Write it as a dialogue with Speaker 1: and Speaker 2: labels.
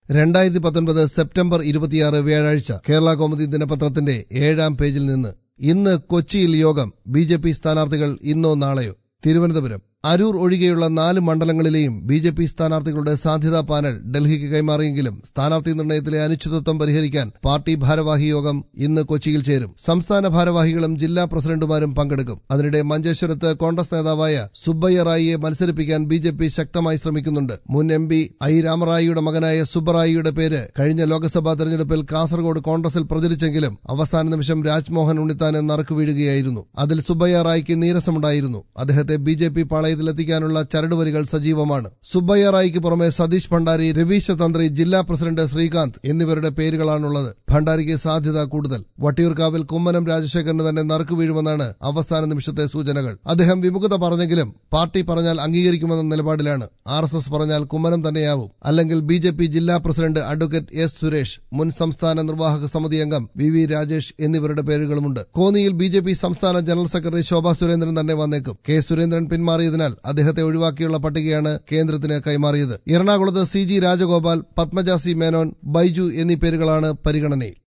Speaker 1: രണ്ടായിരത്തി പത്തൊൻപത് സെപ്റ്റംബർ ഇരുപത്തിയാറ് വ്യാഴാഴ്ച കേരള കൗമുദി ദിനപത്രത്തിന്റെ ഏഴാം പേജിൽ നിന്ന് ഇന്ന് കൊച്ചിയിൽ യോഗം ബി ജെ പി സ്ഥാനാർത്ഥികൾ ഇന്നോ നാളെയോ തിരുവനന്തപുരം അരൂർ ഒഴികെയുള്ള നാല് മണ്ഡലങ്ങളിലെയും ബി ജെ പി സ്ഥാനാർത്ഥികളുടെ സാധ്യതാ പാനൽ ഡൽഹിക്ക് കൈമാറിയെങ്കിലും സ്ഥാനാർത്ഥി നിർണയത്തിലെ അനിശ്ചിതത്വം പരിഹരിക്കാൻ പാർട്ടി ഭാരവാഹി യോഗം ഇന്ന് കൊച്ചിയിൽ ചേരും സംസ്ഥാന ഭാരവാഹികളും ജില്ലാ പ്രസിഡന്റുമാരും പങ്കെടുക്കും അതിനിടെ മഞ്ചേശ്വരത്ത് കോൺഗ്രസ് നേതാവായ സുബ്ബയ്യ റായിയെ മത്സരിപ്പിക്കാൻ ബി ജെ പി ശക്തമായി ശ്രമിക്കുന്നുണ്ട് മുൻ എം പി ഐ രാമറായിയുടെ മകനായ സുബ്ബറായിയുടെ പേര് കഴിഞ്ഞ ലോക്സഭാ തെരഞ്ഞെടുപ്പിൽ കാസർഗോഡ് കോൺഗ്രസിൽ പ്രചരിച്ചെങ്കിലും അവസാന നിമിഷം രാജ്മോഹൻ ഉണ്ണിത്താന് നറുക്ക് വീഴുകയായിരുന്നു അതിൽ സുബ്ബയ്യ റായിക്ക് നീരസമുണ്ടായിരുന്നു അദ്ദേഹത്തെ ബി ജെ പി പാളയത്തിലെത്തിക്കാനുള്ള ചരടുവലികൾ സജീവമാണ് സുബ്ബയ്യ റായിക്ക് പുറമെ സതീഷ് ഭണ്ഡാരി രവീശ തന്ത്രി ജില്ലാ പ്രസിഡന്റ് ശ്രീകാന്ത് എന്നിവരുടെ പേരുകളാണുള്ളത് ഭണ്ഡാരിക്ക് സാധ്യത കൂടുതൽ വട്ടിയൂർക്കാവിൽ കുമ്മനം രാജശേഖരന് തന്നെ നറുക്ക് വീഴുമെന്നാണ് അവസാന നിമിഷത്തെ സൂചനകൾ അദ്ദേഹം വിമുഖത പറഞ്ഞെങ്കിലും പാർട്ടി പറഞ്ഞാൽ അംഗീകരിക്കുമെന്ന നിലപാടിലാണ് ആർ എസ് എസ് പറഞ്ഞാൽ കുമ്മനം തന്നെയാവും അല്ലെങ്കിൽ ബി ജെ പി ജില്ലാ പ്രസിഡന്റ് അഡ്വക്കേറ്റ് എസ് സുരേഷ് മുൻ സംസ്ഥാന നിർവാഹക സമിതി അംഗം വി വി രാജേഷ് എന്നിവരുടെ പേരുകളുമുണ്ട് കോന്നിയിൽ ബി ജെ പി സംസ്ഥാന ജനറൽ സെക്രട്ടറി ശോഭാ സുരേന്ദ്രൻ തന്നെ വന്നേക്കും കെ സുരേന്ദ്രൻ പിന്മാറിയതിനാൽ അദ്ദേഹത്തെ ഒഴിവാക്കിയുള്ള പട്ടികയാണ് കേന്ദ്രത്തിന് കൈമാറിയത് എറണാകുളത്ത് C G Rajagopal Padmaja C Menon Baiju എന്നീ പേരുകളാണ് പരിഗണനയിൽ